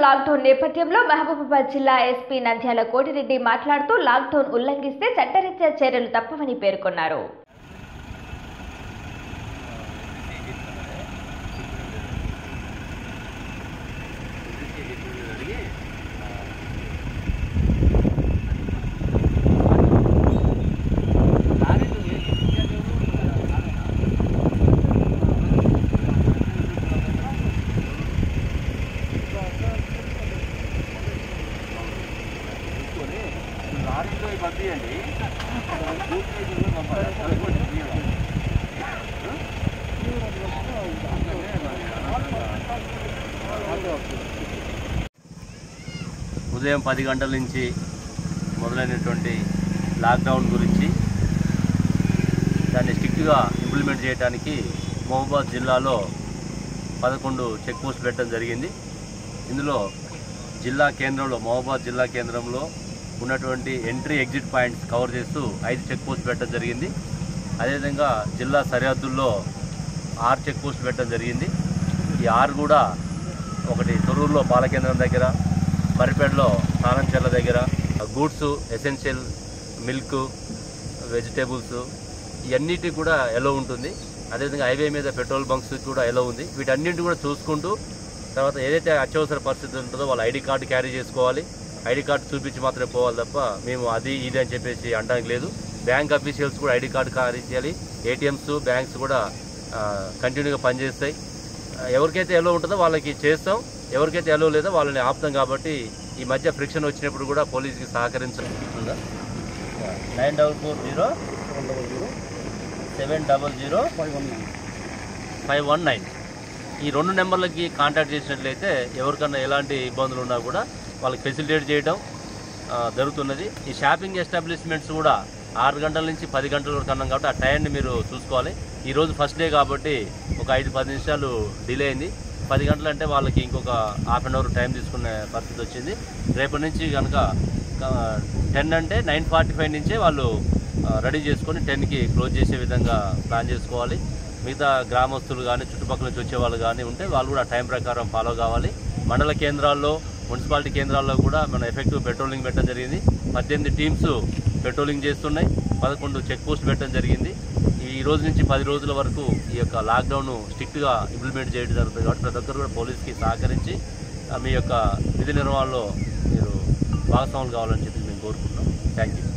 lockdown నేపథ్యంలో మహబూబాబాద్ జిల్లా SP Nandyal Koti Reddy మాట్లాడుతూ లాక్డౌన్ ఉల్లంఘిస్తే చట్టరీత్యా చర్యలు తప్పవని పేర్కొన్నారు లారీలో పంపించండి ఉదయం పది గంటల నుంచి మొదలైనటువంటి లాక్డౌన్ గురించి దాన్ని స్ట్రిక్ట్గా ఇంప్లిమెంట్ చేయడానికి మహబూబాద్ జిల్లాలో పదకొండు చెక్ పోస్ట్ పెట్టడం జరిగింది ఇందులో జిల్లా కేంద్రంలో మహబూబాద్ జిల్లా కేంద్రంలో ఉన్నటువంటి ఎంట్రీ ఎగ్జిట్ పాయింట్స్ కవర్ చేస్తూ ఐదు చెక్ పోస్ట్ పెట్టడం జరిగింది అదేవిధంగా జిల్లా సరిహద్దుల్లో ఆరు చెక్ పోస్ట్ పెట్టడం జరిగింది ఈ ఆరు కూడా ఒకటి తొర్రూరులో పాలకేంద్రం దగ్గర మరిపేటలో సానంచెర్ల దగ్గర గూడ్స్ ఎసెన్షియల్ మిల్క్ వెజిటేబుల్స్ ఇవన్నిటి కూడా ఎలో ఉంటుంది అదేవిధంగా హైవే మీద పెట్రోల్ బంక్స్ కూడా ఎలో ఉంది వీటన్నింటి కూడా చూసుకుంటూ తర్వాత ఏదైతే అత్యవసర పరిస్థితి ఉంటుందో వాళ్ళు ఐడి కార్డు క్యారీ చేసుకోవాలి ఐడి కార్డు చూపించి మాత్రమే పోవాలి తప్ప మేము అది ఇది అని చెప్పేసి అనడానికి లేదు బ్యాంక్ అఫీషియల్స్ కూడా ఐడి కార్డు క్యారీ చేయాలి ఏటీఎంస్ బ్యాంక్స్ కూడా కంటిన్యూగా పనిచేస్తాయి ఆ, ఎవరికైతే ఎలో ఉంటుందో వాళ్ళకి చేస్తాం ఎవరికైతే ఎలో లేదో వాళ్ళని ఆపుతాం కాబట్టి ఈ మధ్య ఫ్రిక్షన్ వచ్చినప్పుడు కూడా పోలీసుకి సహకరించుందా nine double four zero seven double zero five one nine ఈ రెండు నెంబర్లకి కాంటాక్ట్ చేసినట్లయితే ఎవరికన్నా ఎలాంటి ఇబ్బందులు ఉన్నా కూడా వాళ్ళకి ఫెసిలిటేట్ చేయడం ఆ, జరుగుతున్నది ఈ షాపింగ్ ఎస్టాబ్లిష్మెంట్స్ కూడా ఆరు గంటల నుంచి పది గంటల వరకు అన్నాం కాబట్టి ఆ టైంని మీరు చూసుకోవాలి ఈ రోజు ఫస్ట్ డే కాబట్టి ఒక ఐదు పది నిమిషాలు డిలే అయింది పది గంటలు అంటే వాళ్ళకి ఇంకొక హాఫ్ అన్ అవర్ టైం తీసుకునే పరిస్థితి వచ్చింది రేపటి నుంచి కనుక టెన్ అంటే నైన్ ఫార్టీ ఫైవ్ నుంచే వాళ్ళు రెడీ చేసుకొని టెన్కి క్లోజ్ చేసే విధంగా ప్లాన్ చేసుకోవాలి మిగతా గ్రామస్తులు కానీ చుట్టుపక్కల నుంచి వచ్చే వాళ్ళు కానీ ఉంటే వాళ్ళు కూడా టైం ప్రకారం ఫాలో కావాలి మండల కేంద్రాల్లో మున్సిపాలిటీ కేంద్రాల్లో కూడా మన ఎఫెక్టివ్ పెట్రోలింగ్ పెట్టడం జరిగింది పద్దెనిమిది టీమ్స్ పెట్రోలింగ్ చేస్తున్నాయి పదకొండు చెక్ పోస్ట్ పెట్టడం జరిగింది ఈ రోజు నుంచి పది రోజుల వరకు ఈ యొక్క లాక్డౌన్ స్ట్రిక్ట్గా ఇంప్లిమెంట్ చేయడం జరుగుతుంది కాబట్టి ప్రతి ఒక్కరు కూడా పోలీస్కి సహకరించి ఆ, మీ యొక్క విధి నిర్వహణలో మీరు భాగస్వాములు కావాలని చెప్పి మేము కోరుకుంటున్నాం థ్యాంక్ యూ